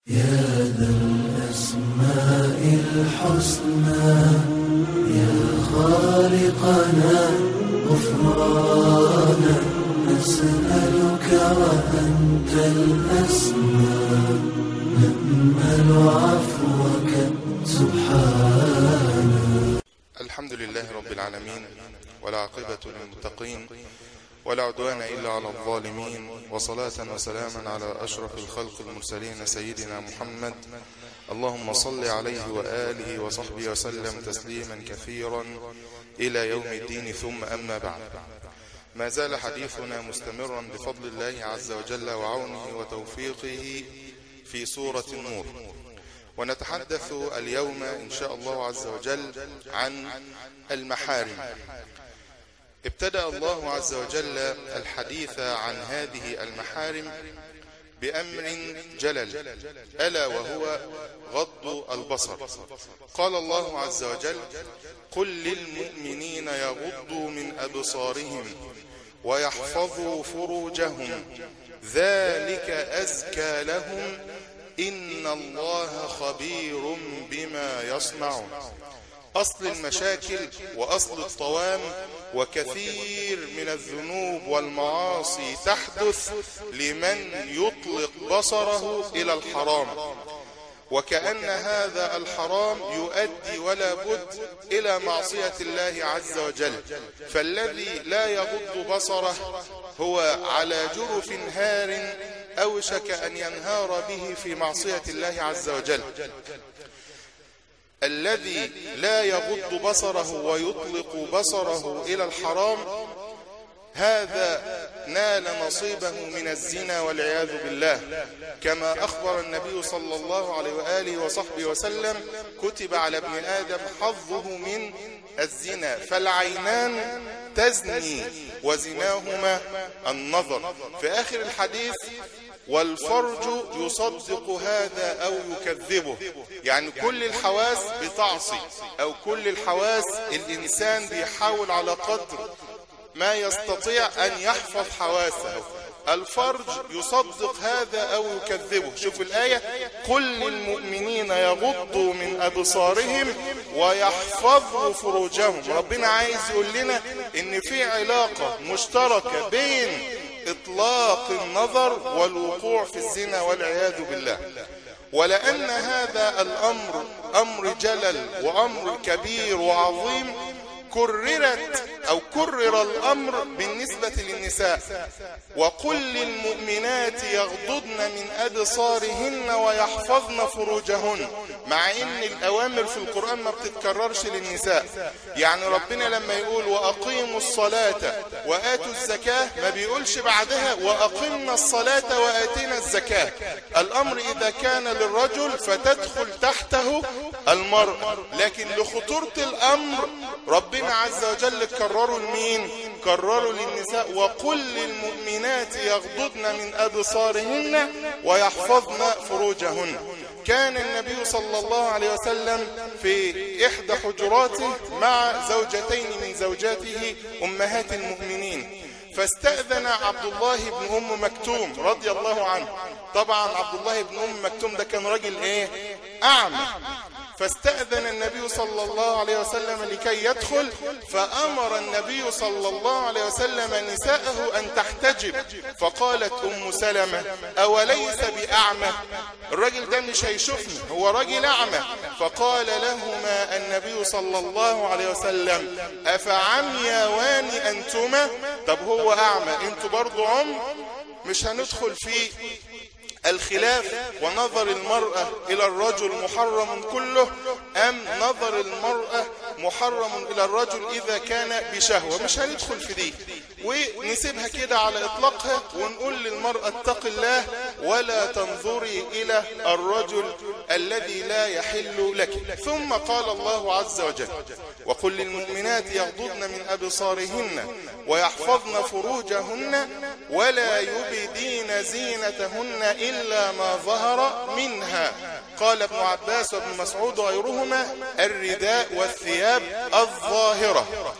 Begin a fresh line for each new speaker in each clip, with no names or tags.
يا ذا الأسماء الحسنى يا خالقنا غفرانا نسألك وأنت الأسمى نأمل عفوك سبحانه
الحمد لله رب العالمين ولا عقبة للمتقين ولا عدوان إلا على الظالمين وصلاة وسلاما على أشرف الخلق المرسلين سيدنا محمد اللهم صل عليه وآله وصحبه وسلم تسليما كثيرا إلى يوم الدين ثم أما بعد ما زال حديثنا مستمرا بفضل الله عز وجل وعونه وتوفيقه في سورة النور ونتحدث اليوم إن شاء الله عز وجل عن المحارم ابتدأ الله عز وجل الحديث عن هذه المحارم بأمر جلل ألا وهو غض البصر قال الله عز وجل قل للمؤمنين يغضوا من أبصارهم ويحفظوا فروجهم ذلك أزكى لهم إن الله خبير بما يصنعون أصل المشاكل وأصل الطوام وكثير من الذنوب والمعاصي تحدث لمن يطلق بصره إلى الحرام وكأن هذا الحرام يؤدي ولا بد إلى معصية الله عز وجل فالذي لا يغض بصره هو على جرف هار أوشك أن ينهار به في معصية الله عز وجل الذي لا يغض بصره ويطلق بصره إلى الحرام هذا نال نصيبه من الزنا والعياذ بالله كما أخبر النبي صلى الله عليه وآله وصحبه وسلم كتب على ابن آدم حظه من الزنا فالعينان تزني وزناهما النظر في آخر الحديث والفرج يصدق هذا أو يكذبه يعني كل الحواس بتعصي أو كل الحواس الإنسان بيحاول على قدر ما يستطيع أن يحفظ حواسه الفرج يصدق هذا أو يكذبه شوف الآية قل للمؤمنين يغضوا من أبصارهم ويحفظوا فروجهم ربنا عايز يقول لنا إن في علاقة مشتركة بين إطلاق النظر والوقوع في الزنا والعياذ بالله ولأن هذا الأمر أمر جلل وأمر كبير وعظيم كررت أو كرر الأمر بالنسبة للنساء وقل للمؤمنات يغضضن من أبصارهن ويحفظن فروجهن مع ان الأوامر في القرآن ما بتتكررش للنساء يعني ربنا لما يقول وأقيموا الصلاة وآتوا الزكاة ما بيقولش بعدها وأقمنا الصلاة وآتينا الزكاة الأمر إذا كان للرجل فتدخل تحته المرأة لكن لخطورة الأمر ربنا عز وجل كرروا لمين كرروا للنساء وقل للمؤمنات يغضضن من أبصارهن ويحفظن فروجهن كان النبي صلى الله عليه وسلم في إحدى حجراته مع زوجتين من زوجاته أمهات المؤمنين فاستأذن عبد الله بن أم مكتوم رضي الله عنه طبعا عبد الله بن أم مكتوم ده كان راجل ايه أعمى فاستأذن النبي صلى الله عليه وسلم لكي يدخل فأمر النبي صلى الله عليه وسلم نساءه أن تحتجب فقالت أم سلمة أوليس بأعمى الرجل ده مش هيشوفني هو راجل أعمى فقال لهما النبي صلى الله عليه وسلم أفعمياوان أنتما طب هو أعمى انتوا برضو عم مش هندخل في الخلاف ونظر المرأة إلى الرجل محرم كله أم نظر المرأة محرم إلى الرجل إذا كان بشهوة مش هندخل في دي ونسيبها كده على إطلاقها ونقول للمرأة اتق الله ولا تنظري إلى الرجل الذي لا يحل لك ثم قال الله عز وجل وقل للمؤمنات يغضضن من أبصارهن ويحفظن فروجهن ولا يبدين زينتهن إلا ما ظهر منها قال ابن عباس وابن مسعود وغيرهما الرداء والثياب الظاهرة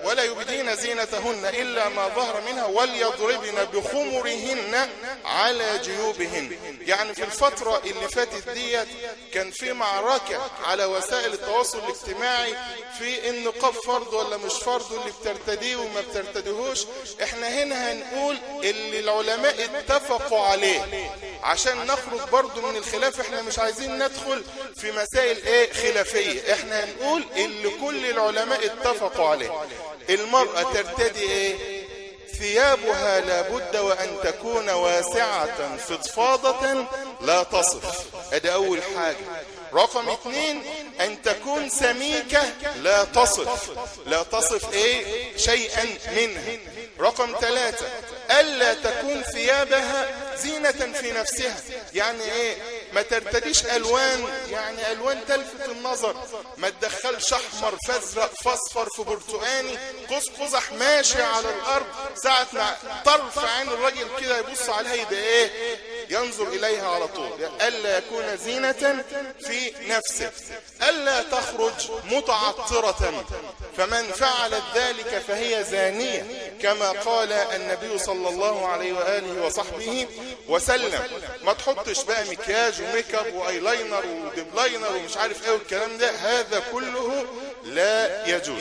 ولا يبدين زينتهن إلا ما ظهر منها وليضربن بخمرهن على جيوبهن يعني في الفترة اللي فاتت ديت كان في معركة على وسائل التواصل الاجتماعي في النقاب فرض ولا مش فرض اللي بترتديه وما بترتديهوش احنا هنا هنقول اللي العلماء اتفقوا عليه عشان نخرج برضو من الخلاف احنا مش عايزين ندخل في مسائل ايه خلافية احنا هنقول اللي كل العلماء اتفقوا عليه المرأة ترتدي ايه ثيابها لابد وأن تكون واسعة فضفاضة لا تصف ادي أول حاجة رقم اثنين أن تكون سميكة لا تصف لا تصف ايه شيئا منها رقم ثلاثة ألا تكون ثيابها زينة في نفسها يعني ايه ما ترتديش ألوان يعني ألوان تلفت النظر ما تدخلش أحمر فازرق فاصفر في برتقاني قوس قزح ماشي على الأرض ساعة ما طرف عين الراجل كده يبص عليها يبقى ايه ينظر إليها على طول ألا يكون زينة في نفسه ألا تخرج متعطرة فمن فعلت ذلك فهي زانية كما قال النبي صلى الله عليه وآله وصحبه وسلم ما تحطش بقى مكياج وميك اب وايلاينر ودبلاينر ومش عارف ايه والكلام ده هذا كله لا يجوز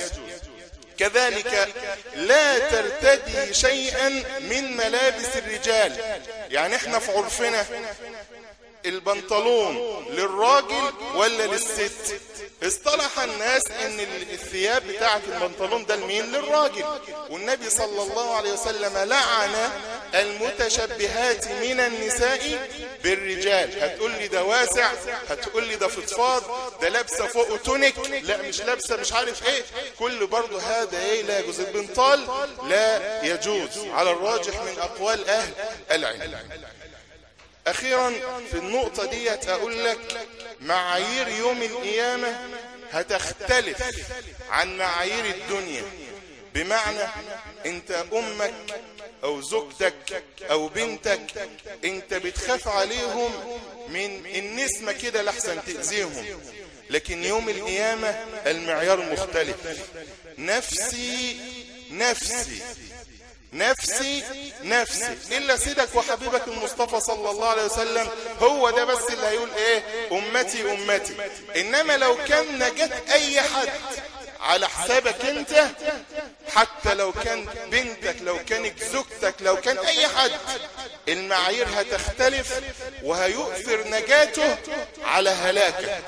كذلك لا ترتدي شيئا من ملابس الرجال يعني احنا في عرفنا البنطلون للراجل ولا للست اصطلح الناس ان الثياب بتاعة البنطلون ده لمين للراجل والنبي صلى الله عليه وسلم لعن المتشبهات من النساء بالرجال هتقول لي ده واسع هتقول لي ده فضفاض ده لابسه فوق تونيك لا مش لابسه مش عارف ايه كل برضه هذا ايه لا يجوز البنطال لا يجوز على الراجح من اقوال اهل العلم اخيرا في النقطة دي اقول لك معايير يوم القيامة هتختلف عن معايير الدنيا بمعنى انت امك او زوجتك او بنتك انت بتخاف عليهم من النسمة كده لحسن تأذيهم لكن يوم القيامة المعيار مختلف نفسي نفسي نفسي نفسي إلا سيدك وحبيبك المصطفى صلى الله عليه وسلم هو ده بس اللي هيقول ايه أمتي أمتي إنما لو كان نجت أي حد على حسابك انت حتى لو كان بنتك لو كانت زوجتك لو كان اي حد المعايير هتختلف وهيؤثر نجاته على هلاكك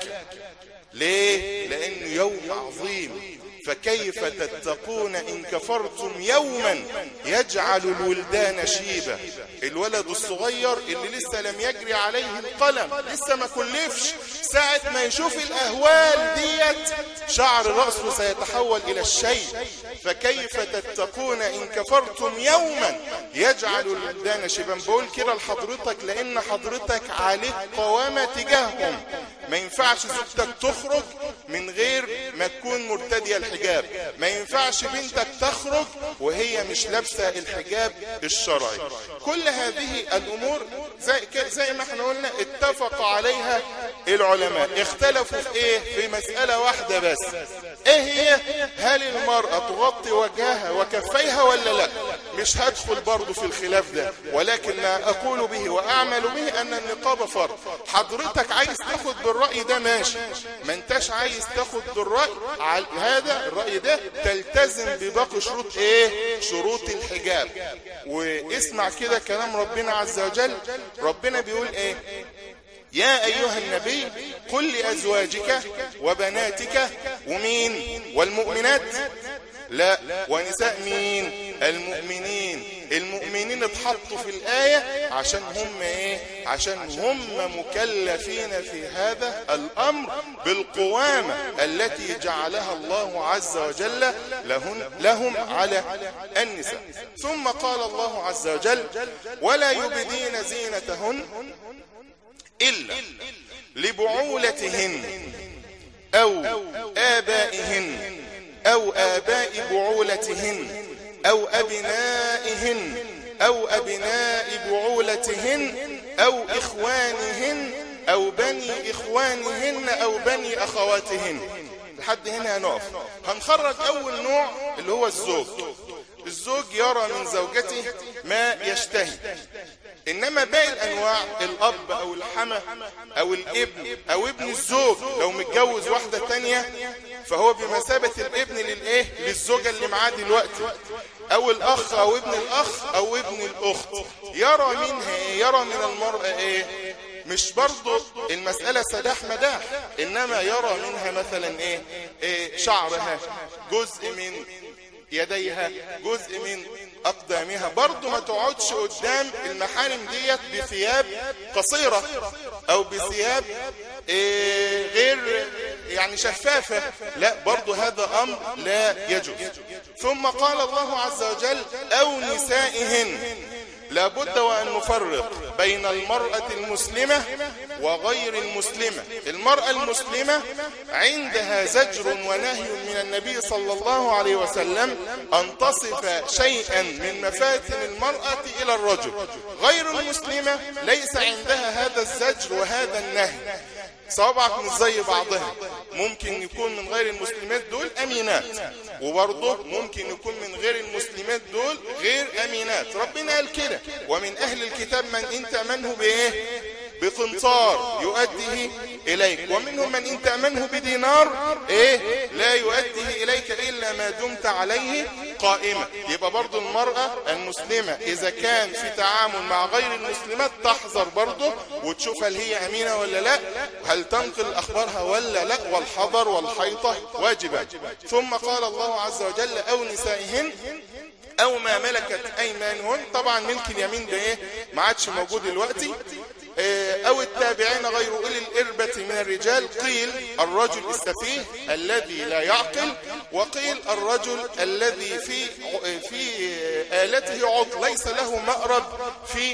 ليه لانه يوم عظيم فكيف تتقون إن كفرتم يوما يجعل الولدان شيبا الولد الصغير اللي لسه لم يجري عليه القلم لسه ما كلفش ساعة ما يشوف الأهوال ديت شعر رأسه سيتحول إلى الشيء فكيف تتقون إن كفرتم يوما يجعل الولدان شيبا بقول كده لحضرتك لأن حضرتك عليك قوامة تجاههم ما ينفعش زوجتك تخرج من غير ما تكون مرتدية الحجاب ما ينفعش بنتك تخرج وهي مش لابسة الحجاب الشرعي كل هذه الأمور زي, زي ما احنا قلنا اتفق عليها العلماء اختلفوا في ايه في مسألة واحدة بس ايه هي هل المرأة تغطي وجهها وكفيها ولا لا مش هدخل برضو في الخلاف ده ولكن ما اقول به واعمل به ان النقاب فرض حضرتك عايز تاخد بالرأي ده ماشي ما انتش عايز تاخد بالرأي على هذا الرأي ده تلتزم بباقي شروط ايه شروط الحجاب واسمع كده كلام ربنا عز وجل ربنا بيقول ايه يا أيها النبي قل لأزواجك وبناتك ومين والمؤمنات لا ونساء مين المؤمنين المؤمنين اتحطوا في الآية عشان هم ايه عشان هم مكلفين في هذا الأمر بالقوامة التي جعلها الله عز وجل لهم, لهم على النساء ثم قال الله عز وجل ولا يبدين زينتهن إلا لبعولتهن أو آبائهن أو آباء بعولتهن أو أبنائهن أو أبناء بعولتهن أو إخوانهن أو بني إخوانهن أو بني أخواتهن لحد هنا هنقف هنخرج اول نوع اللي هو الزوج الزوج يرى من زوجته ما يشتهي انما باقي الانواع الاب او الحما او الابن او ابن الزوج لو متجوز واحدة تانية فهو بمثابة الابن للايه للزوجة اللي معاه دلوقتي او الاخ او ابن الاخ او ابن الاخت يرى منها ايه يرى من المرأة ايه مش برضو المسألة سداح مداح انما يرى منها مثلا ايه, إيه شعرها جزء من يديها جزء من أقدامها برضو ما تقعدش قدام المحارم ديت بثياب قصيرة أو بثياب إيه غير يعني شفافة لا برضو هذا أمر لا يجوز ثم قال الله عز وجل أو نسائهن لابد وأن نفرق بين المرأة المسلمة وغير المسلمة المرأة المسلمة عندها زجر ونهي من النبي صلى الله عليه وسلم أن تصف شيئا من مفاتن المرأة إلى الرجل غير المسلمة ليس عندها هذا الزجر وهذا النهي صوابعك مش زي بعضها ممكن يكون من غير المسلمات دول امينات وبرضه ممكن يكون من غير المسلمات دول غير امينات ربنا قال كده ومن اهل الكتاب من انت منه بايه بقنطار يؤديه إليك ومنهم من إن تأمنه بدينار إيه لا يؤديه إليك إلا ما دمت عليه قائمة يبقى برضو المرأة المسلمة إذا كان في تعامل مع غير المسلمات تحذر برضو وتشوف هل هي أمينة ولا لا هل تنقل أخبارها ولا لا والحذر والحيطة واجبا ثم قال الله عز وجل أو نسائهن او ما ملكت ايمانهن طبعا ملك اليمين ده ايه ما عادش موجود دلوقتي او التابعين غير اولي الاربة من الرجال قيل الرجل السفيه الذي لا يعقل وقيل الرجل الذي في في آلته عض ليس له مأرب في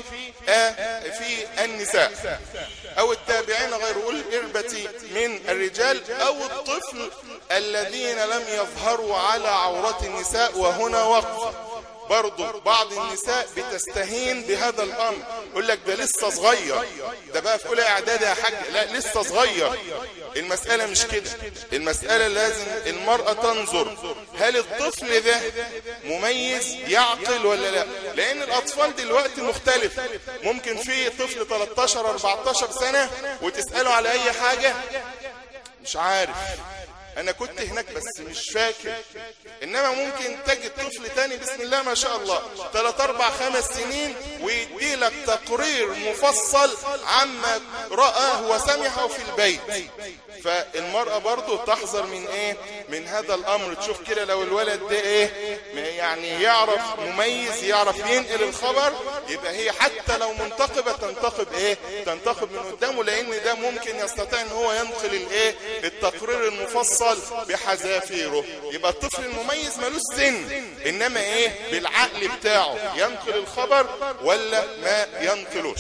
في النساء او التابعين غير اولي الاربة من الرجال او الطفل الذين لم يظهروا على عورات النساء وهنا وقف برضو بعض النساء بتستهين بهذا الامر يقول لك ده لسه صغير ده بقى في اولى اعداد يا حاج لا لسه صغير المسألة مش كده المسألة لازم المرأة تنظر هل الطفل ده مميز يعقل ولا لا لان الاطفال دلوقتي مختلف ممكن في طفل 13 14 سنة وتسأله على اي حاجة مش عارف انا كنت هناك بس مش فاكر انما ممكن تجد طفل تاني بسم الله ما شاء الله 3 4 5 سنين ويدي لك تقرير مفصل عما رآه وسمعه في البيت فالمرأة برضو تحذر من ايه من هذا الامر تشوف كده لو الولد ده ايه يعني يعرف مميز يعرف ينقل الخبر يبقى هي حتى لو منتقبة تنتقب ايه تنتقب من قدامه لان ده ممكن يستطيع ان هو ينقل الايه التقرير المفصل بحذافيره يبقى الطفل المميز ملوش سن انما ايه بالعقل بتاعه ينقل الخبر ولا ما ينقلوش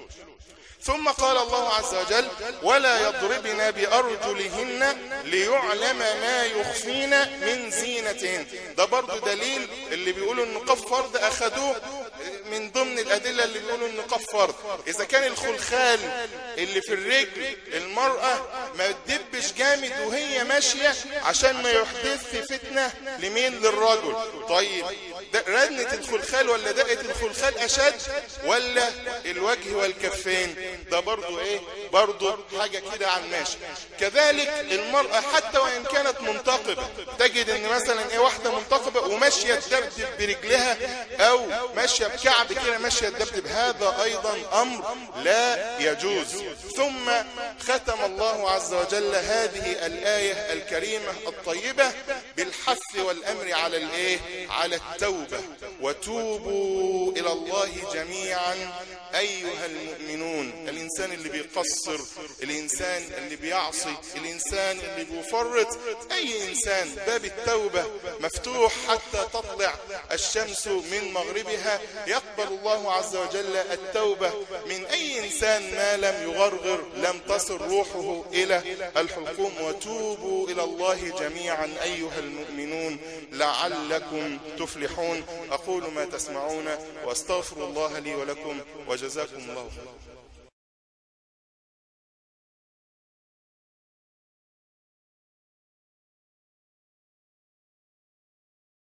ثم قال الله عز وجل ولا يضربن بأرجلهن ليعلم ما يخفين من زينتهن ده برضو دليل اللي بيقولوا النقاب فرض أخدوه من ضمن الأدلة اللي بيقولوا النقاب فرض إذا كان الخلخال اللي في الرجل المرأة ما تدبش جامد وهي ماشية عشان ما يحدث فتنة لمين للرجل طيب ردنة الخلخال ولا دقة الخلخال أشد ولا الوجه والكفين ده برضو ايه برضو حاجة كده عن ماشي كذلك المرأة حتى وإن كانت منتقبة تجد ان مثلا ايه واحدة منتقبة وماشية تدبدب برجلها او ماشية بكعب كده ماشية تدبدب هذا ايضا امر لا يجوز ثم ختم الله عز وجل هذه الآية الكريمة الطيبة بالحث والامر على الايه على التوبة وتوبوا الى الله جميعا ايها المؤمنون الانسان اللي بيقصر الانسان اللي بيعصي الانسان اللي بيفرط اي انسان باب التوبة مفتوح حتى تطلع الشمس من مغربها يقبل الله عز وجل التوبة من اي انسان ما لم يغرغر لم تصل روحه الى الحلقوم وتوبوا الى الله جميعا ايها المؤمنون لعلكم تفلحون اقول ما تسمعون واستغفر الله لي ولكم وجزاكم الله خيرا